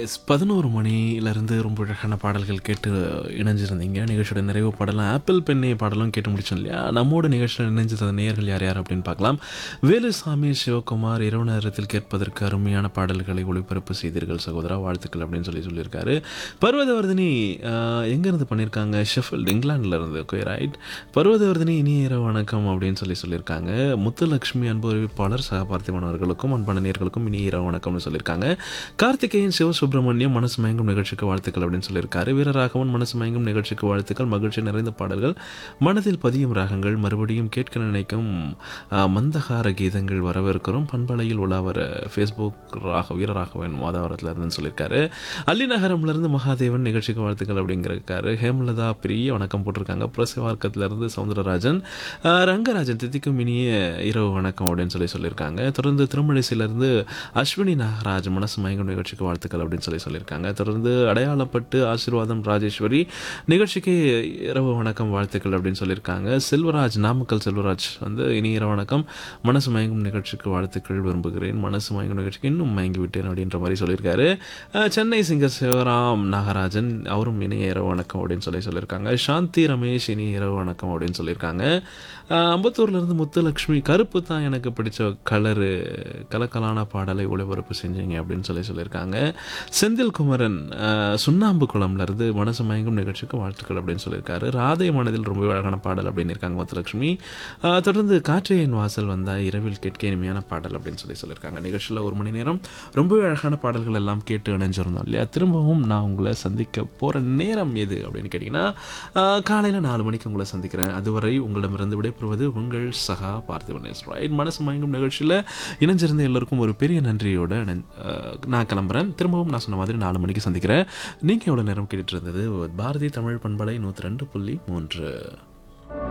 S பதினோரு மணிலேருந்து ரொம்ப அழகான பாடல்கள் கேட்டு இணைஞ்சிருந்தீங்க நிகழ்ச்சியோட நிறைவு பாடலாம் ஆப்பிள் பெண்ணை பாடலும் கேட்டு முடிச்சோம் இல்லையா நம்மோட நிகழ்ச்சியில் இணைஞ்சிருந்த நேயர்கள் யார் யார் அப்படின்னு பார்க்கலாம் வேலுசாமி சிவகுமார் இரவு நேரத்தில் கேட்பதற்கு அருமையான பாடல்களை ஒளிபரப்பு செய்தீர்கள் சகோதரா வாழ்த்துக்கள் அப்படின்னு சொல்லி சொல்லியிருக்காரு பர்வதவர்தினி ஆஹ், எங்கேருந்து பண்ணியிருக்காங்க ஷெஃபில்ட் இங்கிலாந்துல இருந்து ஓகே ரைட் பர்வதவர்தினி இனிய இரவு வணக்கம் அப்படின்னு சொல்லி சொல்லியிருக்காங்க முத்துலட்சுமி அன்பு அறிவிப்பாளர் சகபார்த்திமன் அவர்களுக்கும் அன்பான நேர்களுக்கும் இனிய இரவு வணக்கம்னு சொல்லியிருக்காங்க கார்த்திகேயன் சிவசுப்பிரமணியம் மனசு மயங்கும் நிகழ்ச்சிக்கு வாழ்த்துக்கள் அப்படின்னு சொல்லியிருக்காரு வீரராகவன் மனசு மயங்கும் நிகழ்ச்சிக்கு வாழ்த்துக்கள் மகிழ்ச்சி நிறைந்த பாடல்கள் மனதில் பதியும் ராகங்கள் மறுபடியும் கேட்க நினைக்கும் ஆஹ், மந்தகார கீதங்கள் வரவேற்கிறோம் பண்பலையில் உலாவர ஃபேஸ்புக் ராக வீரராகவன் மாதாவரத்தில் இருந்துன்னு சொல்லியிருக்காரு அல்லிநகரம்லேருந்து மகாதேவன் நிகழ்ச்சிக்கு வாழ்த்துக்கள் அப்படிங்கிறக்காரு ஹேமலதா பிரிய வணக்கம் போட்டிருக்காங்க புரசவார்க்கத்திலிருந்து சவுந்தரராஜன் ஆஹ், ரங்கராஜன் தித்திக்கும் இனிய இரவு வணக்கம் அப்படின்னு சொல்லி சொல்லியிருக்காங்க தொடர்ந்து திருமழிசையிலிருந்து அஸ்வினி நாகராஜ் மனசு மயங்கும் நிகழ்ச்சிக்கு வாழ்த்துக்கள் அப்படின்னு சொல்லி சொல்லியிருக்காங்க தொடர்ந்து அடையாளப்பட்டு ஆசீர்வாதம் ராஜேஸ்வரி நிகழ்ச்சிக்கு இரவு வணக்கம் வாழ்த்துக்கள் அப்படின்னு சொல்லியிருக்காங்க செல்வராஜ் நாமக்கல் செல்வராஜ் வந்து இனி இரவு வணக்கம் மனசு மயங்கும் நிகழ்ச்சிக்கு வாழ்த்துக்கள் விரும்புகிறேன் மனசு மயங்கும் நிகழ்ச்சிக்கு இன்னும் மயங்கி விட்டேன் அப்படின்ற மாதிரி சொல்லியிருக்காரு அஹ், சென்னை சிங்கர் சிவராம் நாகராஜன் அவரும் இனிய இரவு வணக்கம் அப்படின்னு சொல்லி சொல்லியிருக்காங்க சாந்தி ரமேஷ் இனிய இரவு வணக்கம் அப்படின்னு சொல்லியிருக்காங்க அஹ், அம்பத்தூர்லேருந்து முத்துலக்ஷ்மி கருப்பு தான் எனக்கு பிடிச்ச கலரு கலக்கலான பாடலை ஒளிபரப்பு செஞ்சீங்க அப்படின்னு சொல்லி சொல்லியிருக்காங்க செந்தில் குமரன் அஹ், சுண்ணாம்பு குளம்ல இருந்து மனசு மயங்கும் நிகழ்ச்சிக்கு வாழ்த்துக்கள் அப்படின்னு சொல்லியிருக்காரு ராதை மனதில் ரொம்ப அழகான பாடல் அப்படின்னு இருக்காங்க முத்துலட்சுமி அஹ், தொடர்ந்து காற்றையின் வாசல் வந்தா இரவில் கேட்க இனிமையான பாடல் அப்படின்னு சொல்லி சொல்லியிருக்காங்க நிகழ்ச்சியில் ஒரு மணி நேரம் ரொம்பவே அழகான பாடல்கள் எல்லாம் கேட்டு இணைஞ்சிருந்தோம் இல்லையா திரும்பவும் நான் உங்களை சந்திக்க போகிற நேரம் எது அப்படின்னு கேட்டிங்கன்னா காலையில் நாலு மணிக்கு உங்களை சந்திக்கிறேன் அதுவரை உங்களிடமிருந்து விடைபெறுவது உங்கள் சகா பார்த்திபன் ரைட் மனசு மயங்கும் நிகழ்ச்சியில் இணைஞ்சிருந்த எல்லோருக்கும் ஒரு பெரிய நன்றியோட இணை- அஹ், நான் கிளம்புறேன் திரும்பவும் நான் சொன்ன மாதிரி நாலு மணிக்கு சந்திக்கிறேன் நீங்கள் எவ்வளோ நேரம் கேட்டுட்டு இருந்தது பாரதி தமிழ் பண்பலை நூற்றி ரெண்டு புள்ளி மூன்று